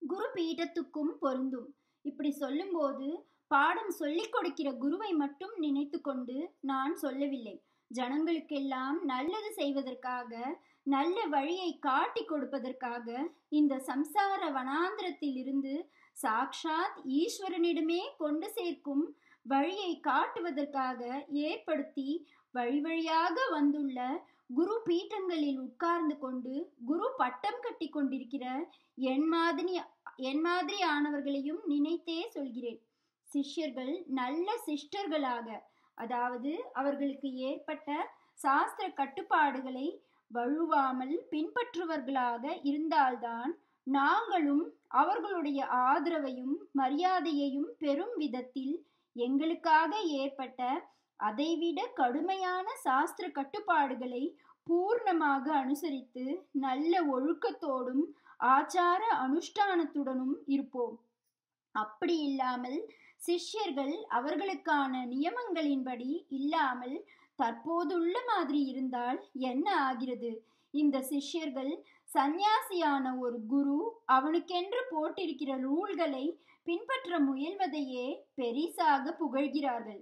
குரு பீடத்துக்கும் பொருந்தும் இப்படி சொல்லும்போது பாடம் சொல்லிக் கொடுக்கிற குருவை மட்டும் நினைத்து கொண்டு நான் சொல்லவில்லை ஜனங்களுக்கெல்லாம் நல்லது செய்வதற்காக நல்ல வழியை காட்டி கொடுப்பதற்காக இந்த சம்சார வனாந்திரத்தில் இருந்து சாக்ஷாத் ஈஸ்வரனிடமே கொண்டு சேர்க்கும் வழியை காட்டுவதற்காக ஏற்படுத்தி வழி வழியாக வந்துள்ள குரு பீட்டங்களில் உட்கார்ந்து கொண்டு குரு பட்டம் கட்டி கொண்டிருக்கிற என் மாதிரி என் மாதிரி ஆனவர்களையும் நினைத்தே சொல்கிறேன் சிஷ்யர்கள் நல்ல சிஸ்டர்களாக அதாவது அவர்களுக்கு ஏற்பட்ட சாஸ்திர கட்டுப்பாடுகளை வழுவாமல் பின்பற்றுவர்களாக இருந்தால்தான் நாங்களும் அவர்களுடைய ஆதரவையும் மரியாதையையும் பெறும் விதத்தில் எங்களுக்காக ஏற்பட்ட அதைவிட கடுமையான சாஸ்திர கட்டுப்பாடுகளை பூர்ணமாக அனுசரித்து நல்ல ஒழுக்கத்தோடும் ஆச்சார அனுஷ்டானத்துடனும் இருப்போம் அப்படி இல்லாமல் சிஷ்யர்கள் அவர்களுக்கான நியமங்களின்படி இல்லாமல் தற்போதுள்ள மாதிரி இருந்தால் என்ன ஆகிறது இந்த சிஷ்யர்கள் சந்நியாசியான ஒரு குரு அவனுக்கென்று போட்டிருக்கிற ரூல்களை பின்பற்ற முயல்வதையே பெரிசாக புகழ்கிறார்கள்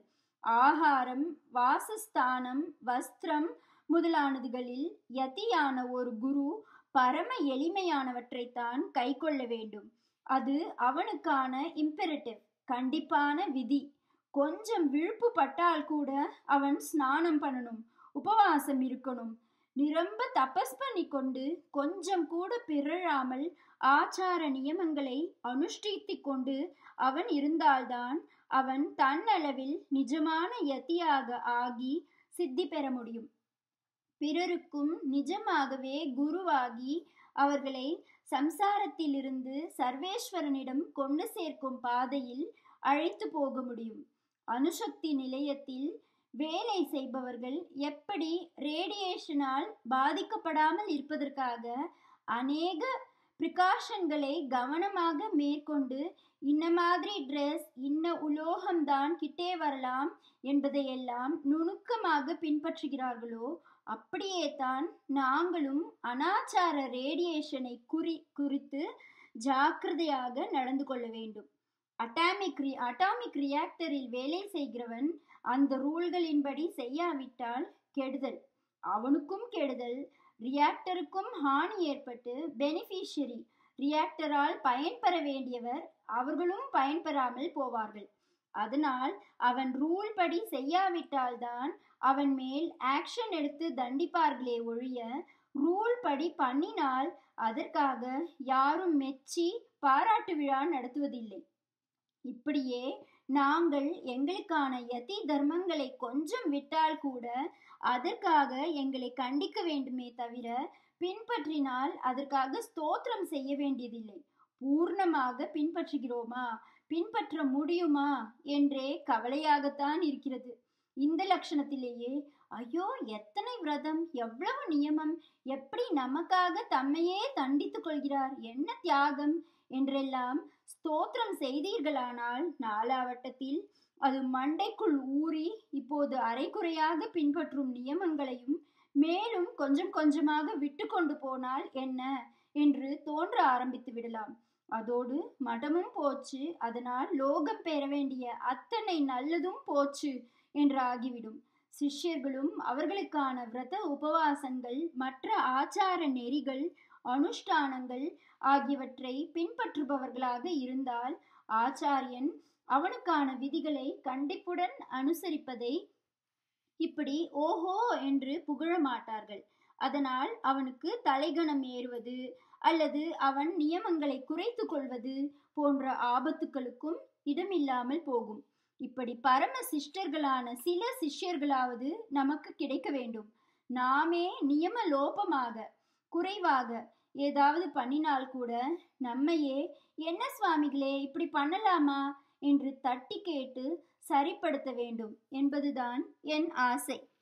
ஆகாரம் வாசஸ்தானம் வஸ்திரம் முதலானதுகளில் யதியான ஒரு குரு பரம எளிமையானவற்றைத்தான் கை கொள்ள வேண்டும் அது அவனுக்கான இம்பெரட்டிவ் கண்டிப்பான விதி கொஞ்சம் விழுப்பு பட்டால் கூட அவன் ஸ்நானம் பண்ணணும் உபவாசம் இருக்கணும் நிரம்ப தபஸ் பண்ணி கொண்டு கொஞ்சம் கூட பிறழாமல் ஆச்சார நியமங்களை அனுஷ்டித்து கொண்டு அவன் இருந்தால்தான் அவன் தன்னளவில் நிஜமான யதியாக ஆகி சித்தி பெற முடியும் பிறருக்கும் நிஜமாகவே குருவாகி அவர்களை சம்சாரத்திலிருந்து சர்வேஸ்வரனிடம் கொண்டு சேர்க்கும் பாதையில் அழைத்து போக முடியும் அணுசக்தி நிலையத்தில் வேலை செய்பவர்கள் எப்படி ரேடியேஷனால் பாதிக்கப்படாமல் இருப்பதற்காக அநேக ப்ரிகாஷன்களை கவனமாக மேற்கொண்டு இன்ன மாதிரி ட்ரெஸ் இன்ன உலோகம்தான் கிட்டே வரலாம் என்பதையெல்லாம் நுணுக்கமாக பின்பற்றுகிறார்களோ அப்படியே தான் நாங்களும் அனாச்சார ரேடியேஷனை குறி குறித்து ஜாக்கிரதையாக நடந்து கொள்ள வேண்டும் அட்டாமிக் ரி அட்டாமிக் ரியாக்டரில் வேலை செய்கிறவன் அந்த ரூல்களின்படி செய்யாவிட்டால் கெடுதல் அவனுக்கும் கெடுதல் ரியாக்டருக்கும் ஹானி ஏற்பட்டு பெனிஃபிஷியரி ரியாக்டரால் பயன்பெற வேண்டியவர் அவர்களும் பயன்பெறாமல் போவார்கள் அதனால் அவன் ரூல் படி செய்யாவிட்டால்தான் அவன் மேல் ஆக்ஷன் எடுத்து தண்டிப்பார்களே ஒழிய ரூல் படி பண்ணினால் அதற்காக யாரும் மெச்சி பாராட்டு விழா நடத்துவதில்லை இப்படியே நாங்கள் எங்களுக்கான யதி தர்மங்களை கொஞ்சம் விட்டால் கூட அதற்காக எங்களை கண்டிக்க வேண்டுமே தவிர பின்பற்றினால் அதற்காக ஸ்தோத்திரம் செய்ய வேண்டியதில்லை பூர்ணமாக பின்பற்றுகிறோமா பின்பற்ற முடியுமா என்றே கவலையாகத்தான் இருக்கிறது இந்த லட்சணத்திலேயே ஐயோ எத்தனை விரதம் எவ்வளவு நியமம் எப்படி நமக்காக தம்மையே தண்டித்துக் கொள்கிறார் என்ன தியாகம் என்றெல்லாம் ஸ்தோத்திரம் செய்தீர்களானால் நாலாவட்டத்தில் அது மண்டைக்குள் ஊறி இப்போது அரைக்குறையாக பின்பற்றும் நியமங்களையும் மேலும் கொஞ்சம் கொஞ்சமாக விட்டு கொண்டு போனால் என்ன என்று தோன்ற ஆரம்பித்து விடலாம் அதோடு மடமும் போச்சு அதனால் லோகம் பெற வேண்டிய அத்தனை நல்லதும் போச்சு என்று ஆகிவிடும் சிஷ்யர்களும் அவர்களுக்கான விரத உபவாசங்கள் மற்ற ஆச்சார நெறிகள் அனுஷ்டானங்கள் ஆகியவற்றை பின்பற்றுபவர்களாக இருந்தால் ஆச்சாரியன் அவனுக்கான விதிகளை கண்டிப்புடன் அனுசரிப்பதை இப்படி ஓஹோ என்று புகழ மாட்டார்கள் அதனால் அவனுக்கு தலைகணம் ஏறுவது அல்லது அவன் நியமங்களை குறைத்து கொள்வது போன்ற ஆபத்துக்களுக்கும் இடமில்லாமல் போகும் இப்படி பரம சிஷ்டர்களான சில சிஷ்யர்களாவது நமக்கு கிடைக்க வேண்டும் நாமே நியம லோபமாக குறைவாக ஏதாவது பண்ணினால் கூட நம்மையே என்ன சுவாமிகளே இப்படி பண்ணலாமா என்று தட்டி கேட்டு சரிப்படுத்த வேண்டும் என்பதுதான் என் ஆசை